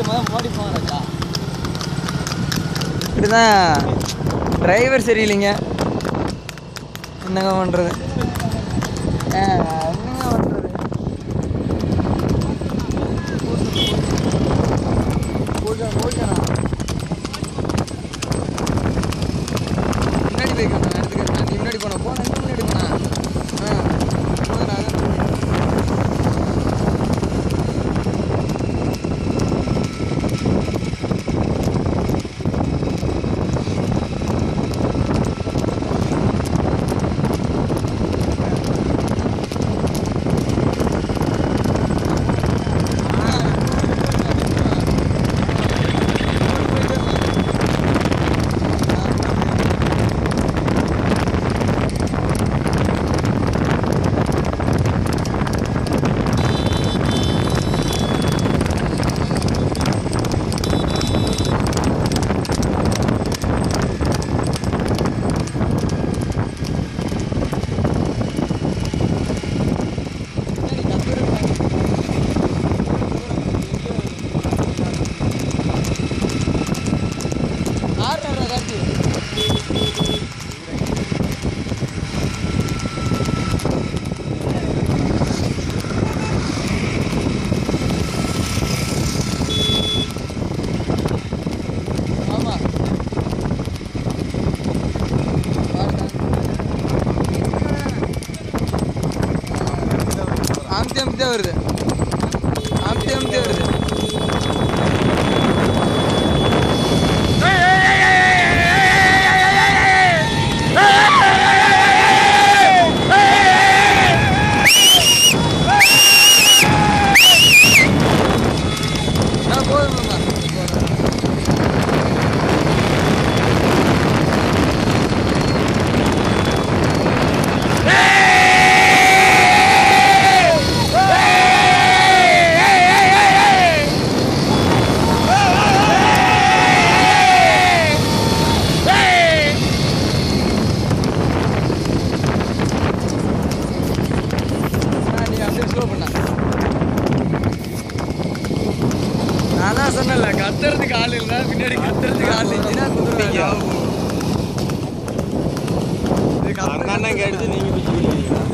இப்படிதான் டிரைவர் சரியில்லைங்க என்னங்க பண்ணுறது என்னங்க பண்ணுறது முன்னாடி போய் காணும் எடுத்துக்கிறேன் நீ முன்னாடி போன போன நீ முன்னாடி போனா ஆ போதும், நான் தான் போறேன். ஆறுறா கார்த்தி ஆமா அமுத்தி அமுத்தியா வருது அமுத்தி அமுத்தியா வருது நான் போதுமாம்மா ஆ, நீ அப்படியே ஸ்லோ பண்ணா நான் தான் சொன்னேன்ல கத்துறதுக்கு ஆள் இல்லை பின்னாடி கத்துறதுக்கு ஆள் இல்லைன்னா குதிரை அண்ணன் கேட்டு நீங்க பிடிச்சிக்கிறீங்க